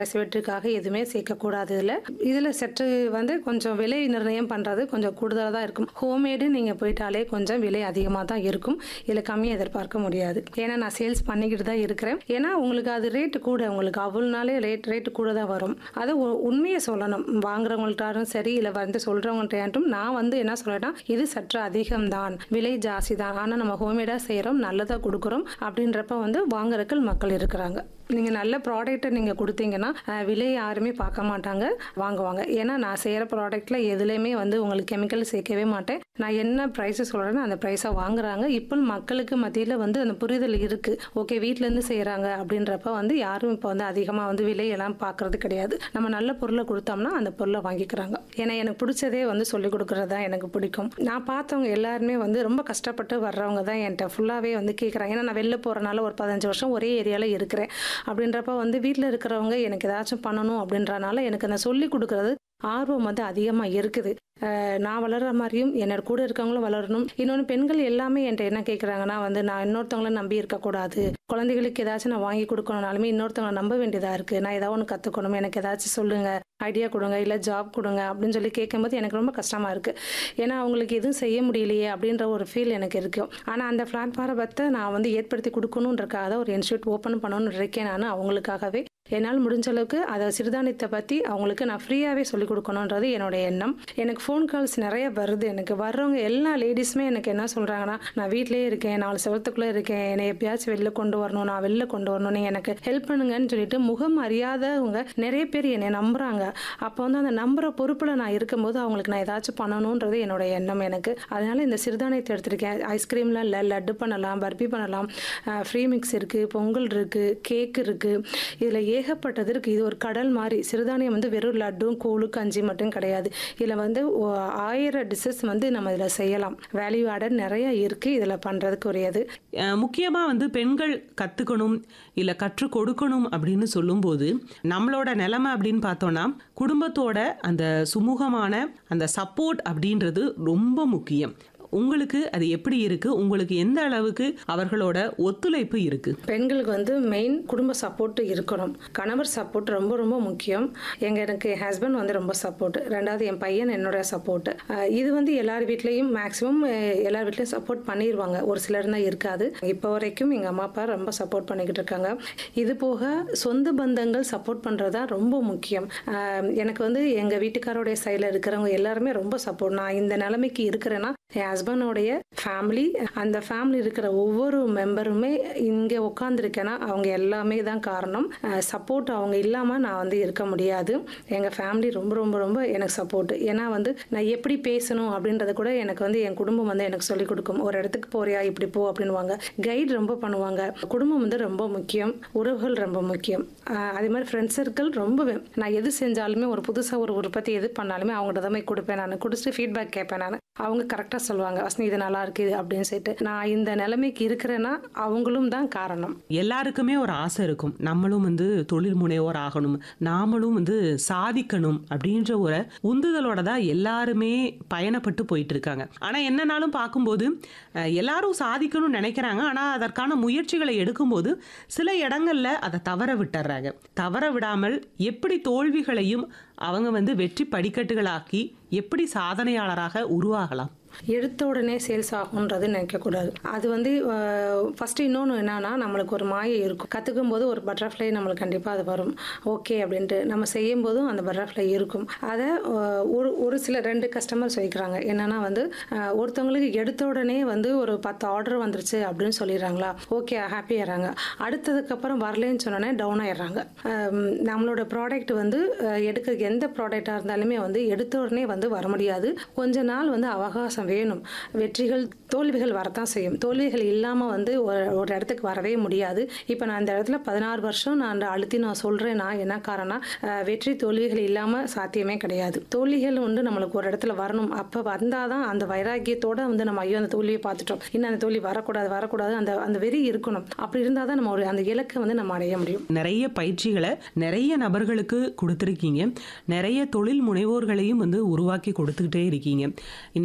சிவற்றுக்காக எதுவுமே சேர்க்கக்கூடாது இதில் இதில் சற்று வந்து கொஞ்சம் விலை நிர்ணயம் பண்ணுறது கொஞ்சம் கூடுதலாக தான் இருக்கும் ஹோம்மேடு நீங்கள் போயிட்டாலே கொஞ்சம் விலை அதிகமாக தான் இருக்கும் இதில் கம்மியாக எதிர்பார்க்க முடியாது ஏன்னா நான் சேல்ஸ் பண்ணிக்கிட்டு தான் இருக்கிறேன் ஏன்னா உங்களுக்கு அது ரேட்டு கூட உங்களுக்கு அவ்வளோனாலே ரேட் ரேட்டு கூட தான் வரும் அதை உ- உண்மையை சொல்லணும் வாங்குறவங்கள்ட்டாரும் சரி இல்லை வந்து சொல்கிறவங்கள்ட்டும் நான் வந்து என்ன சொல்கிறேன்னா இது சற்று அதிகம்தான் விலை ஜாஸ்தி தான் ஆனால் நம்ம ஹோம்மேடாக செய்கிறோம் நல்லதாக கொடுக்குறோம் அப்படின்றப்ப வந்து வாங்குறதுக்கு மக்கள் இருக்கிறாங்க நீங்கள் நல்ல ப்ராடக்ட்டை நீங்கள் கொடுத்தீங்கன்னா அஹ், விலை யாருமே பார்க்க மாட்டாங்க வாங்குவாங்க ஏன்னா நான் செய்கிற ப்ராடக்ட்டில் எதுலேயுமே வந்து உங்களுக்கு கெமிக்கல் சேர்க்கவே மாட்டேன் நான் என்ன ப்ரைஸை சொல்கிறேனோ அந்த ப்ரைஸை வாங்குறாங்க இப்போ மக்களுக்கு மத்தியில் வந்து அந்த புரிதல் இருக்குது ஓகே வீட்டிலேருந்து செய்கிறாங்க அப்படின்றப்ப வந்து யாரும் இப்போ வந்து அதிகமாக வந்து விலையெல்லாம் பார்க்கறது கிடையாது நம்ம நல்ல பொருளை கொடுத்தோம்னா அந்த பொருளை வாங்கிக்கிறாங்க ஏன்னா எனக்கு பிடிச்சதே வந்து சொல்லிக் கொடுக்குறது தான் எனக்கு பிடிக்கும் நான் பார்த்தவங்க எல்லாருமே வந்து ரொம்ப கஷ்டப்பட்டு வர்றவங்க தான் என்கிட்ட ஃபுல்லாகவே வந்து கேட்குறாங்க ஏன்னா நான் வெளில போகிறனால ஒரு பதினஞ்சு வருஷம் ஒரே ஏரியாவில் இருக்கிறேன் அப்படின்றப்ப வந்து வீட்டில் இருக்கிறவங்க எனக்கு ஏதாச்சும் பண்ணணும் அப்படின்றனால எனக்கு அந்த சொல்லி கொடுக்கறது ஆர்வம் வந்து அதிகமாக இருக்குது அஹ் நான் வளர்கிற மாதிரியும் என்னோட கூட இருக்கவங்களும் வளரணும் இன்னொன்று பெண்கள் எல்லாமே என்கிட்ட என்ன கேட்குறாங்கன்னா வந்து நான் இன்னொருத்தவங்கள நம்பி இருக்கக்கூடாது குழந்தைகளுக்கு ஏதாச்சும் நான் வாங்கி கொடுக்கணும்னாலுமே இன்னொருத்தவங்களை நம்ப வேண்டியதாக இருக்குது நான் ஏதாவது ஒன்று கற்றுக்கணும் எனக்கு ஏதாச்சும் சொல்லுங்கள் ஐடியா கொடுங்க இல்லை ஜாப் கொடுங்க அப்படின்னு சொல்லி கேட்கும்போது எனக்கு ரொம்ப கஷ்டமாக இருக்குது ஏன்னா அவங்களுக்கு எதுவும் செய்ய முடியலையே அப்படின்ற ஒரு ஃபீல் எனக்கு இருக்கும் ஆனால் அந்த பிளாட்ஃபாரத்தை நான் வந்து ஏற்படுத்தி கொடுக்கணுன்றக்காக தான் ஒரு இன்ஸ்டியூட் ஓப்பன் பண்ணணும்னு இருக்கேன் நான் அவங்களுக்காகவே என்னால் முடிஞ்ச அளவுக்கு அதை சிறுதானியத்தை பற்றி அவங்களுக்கு நான் ஃப்ரீயாகவே சொல்லிக் கொடுக்கணுன்றது என்னோட எண்ணம் எனக்கு ஃபோன் கால்ஸ் நிறைய வருது எனக்கு வர்றவங்க எல்லா லேடிஸுமே எனக்கு என்ன சொல்கிறாங்கன்னா நான் வீட்டிலேயே இருக்கேன் நாலு செவத்துக்குள்ளே இருக்கேன் என்னை எப்பயாச்சும் வெளில கொண்டு வரணும் நான் வெளில கொண்டு வரணும் நீங்கள் எனக்கு ஹெல்ப் பண்ணுங்கன்னு சொல்லிட்டு முகம் அறியாதவங்க நிறைய பேர் என்னை நம்புகிறாங்க அப்போ வந்து அந்த நம்புற பொறுப்பில் நான் இருக்கும்போது அவங்களுக்கு நான் ஏதாச்சும் பண்ணணுன்றது என்னோட எண்ணம் எனக்கு அதனால இந்த சிறுதானியத்தை எடுத்திருக்கேன் ஐஸ்கிரீம்லாம் இல்லை லட்டு பண்ணலாம் பர்பி பண்ணலாம் ஃப்ரீ மிக்ஸ் இருக்குது பொங்கல் இருக்குது கேக் இருக்குது இதில் ஏகப்பட்டது இருக்குது இது ஒரு கடல் மாதிரி சிறுதானியம் வந்து வெறும் லட்டும் கூழு கஞ்சி மட்டும் கிடையாது இதில் வந்து ஒ- ஆயிரம் டிஷ்ஷஸ் வந்து நம்ம இதில் செய்யலாம் வேல்யூ ஆடட் நிறைய இருக்குது இதில் பண்ணுறதுக்கு உரியது அஹ் முக்கியமா வந்து பெண்கள் கத்துக்கணும் இல்ல கற்றுக் கொடுக்கணும் அப்படின்னு சொல்லும்போது நம்மளோட நிலைமை அப்படின்னு பார்த்தோம்னா குடும்பத்தோட அந்த சுமூகமான அந்த சப்போர்ட் அப்படின்றது ரொம்ப முக்கியம் உங்களுக்கு அது எப்படி இருக்கு உங்களுக்கு எந்த அளவுக்கு அவர்களோட ஒத்துழைப்பு இருக்கு பெண்களுக்கு வந்து மெயின் குடும்ப சப்போர்ட் இருக்கணும் கணவர் சப்போர்ட் ரொம்ப ரொம்ப முக்கியம் எங்க எனக்கு என் ஹஸ்பண்ட் வந்து ரொம்ப சப்போர்ட் ரெண்டாவது என் பையன் என்னோட சப்போர்ட் இது வந்து எல்லார் வீட்லேயும் மேக்ஸிமம் எல்லார் வீட்லேயும் சப்போர்ட் பண்ணிடுவாங்க ஒரு சிலர் தான் இருக்காது இப்போ வரைக்கும் எங்கள் அம்மா அப்பா ரொம்ப சப்போர்ட் பண்ணிக்கிட்டு இருக்காங்க இது போக சொந்த பந்தங்கள் சப்போர்ட் பண்ணுறது தான் ரொம்ப முக்கியம் அஹ் எனக்கு வந்து எங்கள் வீட்டுக்காரோடைய சைடில் இருக்கிறவங்க எல்லாருமே ரொம்ப சப்போர்ட் நான் இந்த நிலைமைக்கு இருக்கிறேன்னா என் ஹஸ்பண்டோடைய ஃபேமிலி அந்த ஃபேமிலி இருக்கிற ஒவ்வொரு மெம்பருமே இங்கே உட்காந்துருக்கேன்னா அவங்க எல்லாமே தான் காரணம் சப்போர்ட் அவங்க இல்லாமல் நான் வந்து இருக்க முடியாது எங்கள் ஃபேமிலி ரொம்ப ரொம்ப ரொம்ப எனக்கு சப்போர்ட் ஏன்னா வந்து நான் எப்படி பேசணும் அப்படின்றத கூட எனக்கு வந்து என் குடும்பம் வந்து எனக்கு சொல்லிக் கொடுக்கும் ஒரு இடத்துக்கு போறியா இப்படி போ அப்படின்வாங்க கைட் ரொம்ப பண்ணுவாங்க குடும்பம் வந்து ரொம்ப முக்கியம் உறவுகள் ரொம்ப முக்கியம் அஹ் அதே மாதிரி ஃப்ரெண்ட்ஸ் சர்க்கிள் ரொம்ப வே- நான் எது செஞ்சாலுமே ஒரு புதுசாக ஒரு உற்பத்தி எது பண்ணாலுமே அவங்கள்ட்ட தான் போய் கொடுப்பேன் நான் கொடுத்துட்டு ஃபீட்பேக் கேட்பேன் நான் அவங்க கரெக்டாக சொல்லுவாங்க வசனி இது நல்லா இருக்கு இது அப்படின்னு சொல்லிட்டு நான் இந்த நிலைமைக்கு இருக்கிறேன்னா அவங்களும் தான் காரணம் எல்லாருக்குமே ஒரு ஆசை இருக்கும் நம்மளும் வந்து தொழில் முனைவோர் ஆகணும் நாமளும் வந்து சாதிக்கணும் அப்படின்ற ஒரு உந்துதலோட தான் எல்லாருமே பயணப்பட்டு போயிட்டு இருக்காங்க ஆனா என்னனாலும் பார்க்கும்போது அஹ், எல்லாரும் சாதிக்கணும்னு நினைக்கிறாங்க ஆனா அதற்கான முயற்சிகளை எடுக்கும்போது சில இடங்கள்ல அதை தவற விட்டுறாங்க தவற விடாமல் எப்படி தோல்விகளையும் அவங்க வந்து வெற்றி படிக்கட்டுகளாக்கி எப்படி சாதனையாளராக உருவாகலாம் எடுத்த உடனே சேல்ஸ் ஆகுன்றது நினைக்கக்கூடாது அது வந்து ஃபஸ்ட்டு இன்னொன்று என்னன்னா நம்மளுக்கு ஒரு மாயை இருக்கும் கற்றுக்கும் போது ஒரு பட்டர்ஃப்ளை நம்மளுக்கு கண்டிப்பாக அது வரும் ஓகே அப்படின்ட்டு நம்ம செய்யும் போதும் அந்த பட்டர்ஃப்ளை இருக்கும் அதை அஹ், ஒரு ஒரு சில ரெண்டு கஸ்டமர் சொல்லிக்கிறாங்க என்னன்னா வந்து அஹ், ஒருத்தவங்களுக்கு எடுத்த உடனே வந்து ஒரு பத்து ஆர்டர் வந்துருச்சு அப்படின்னு சொல்லிடுறாங்களா ஓகே ஹாப்பி ஆகிறாங்க அடுத்ததுக்கப்புறம் வரலன்னு சொன்னோன்னே டவுன் ஆயிடுறாங்க அஹ், நம்மளோட ப்ராடக்ட் வந்து அஹ், எடுக்க எந்த ப்ராடக்டாக இருந்தாலுமே வந்து எடுத்த உடனே வந்து வர முடியாது கொஞ்ச நாள் வந்து அவகாசம் வேணும் வெற்றிகள் தோல்விகள் வரத்தான் செய்யும் தோல்விகள் இல்லாமல் வந்து ஒரு ஒரு இடத்துக்கு வரவே முடியாது இப்போ நான் இந்த இடத்துல பதினாறு வருஷம் நான் அந்த அழுத்தி நான் சொல்கிறேன்னா என்ன காரணம் அஹ், வெற்றி தோல்விகள் இல்லாமல் சாத்தியமே கிடையாது தோல்விகள் வந்து நம்மளுக்கு ஒரு இடத்துல வரணும் அப்போ வந்தால் தான் அந்த வைராக்கியத்தோட வந்து நம்ம ஐயோ அந்த தோல்வியை பார்த்துட்டோம் இன்னும் அந்த தோல்வி வரக்கூடாது வரக்கூடாது அந்த அந்த வெறி இருக்கணும் அப்படி இருந்தால் தான் நம்ம ஒரு அந்த இலக்கை வந்து நம்ம அடைய முடியும் நிறைய பயிற்சிகளை நிறைய நபர்களுக்கு கொடுத்துருக்கீங்க நிறைய தொழில் முனைவோர்களையும் வந்து உருவாக்கி கொடுத்துக்கிட்டே இருக்கீங்க இன்னைக்கு நிலையத்தில்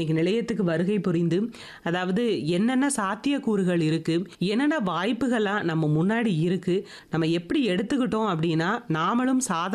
நிலையத்துக்கு வருகை புரிந்து அதாவது என்னென்ன சாத்தியக்கூறுகள் இருக்கு என்னென்ன வாய்ப்புகள்லாம் நம்ம முன்னாடி இருக்கு நம்ம எப்படி எடுத்துக்கிட்டோம் அப்படின்னா நாமளும் சாதனை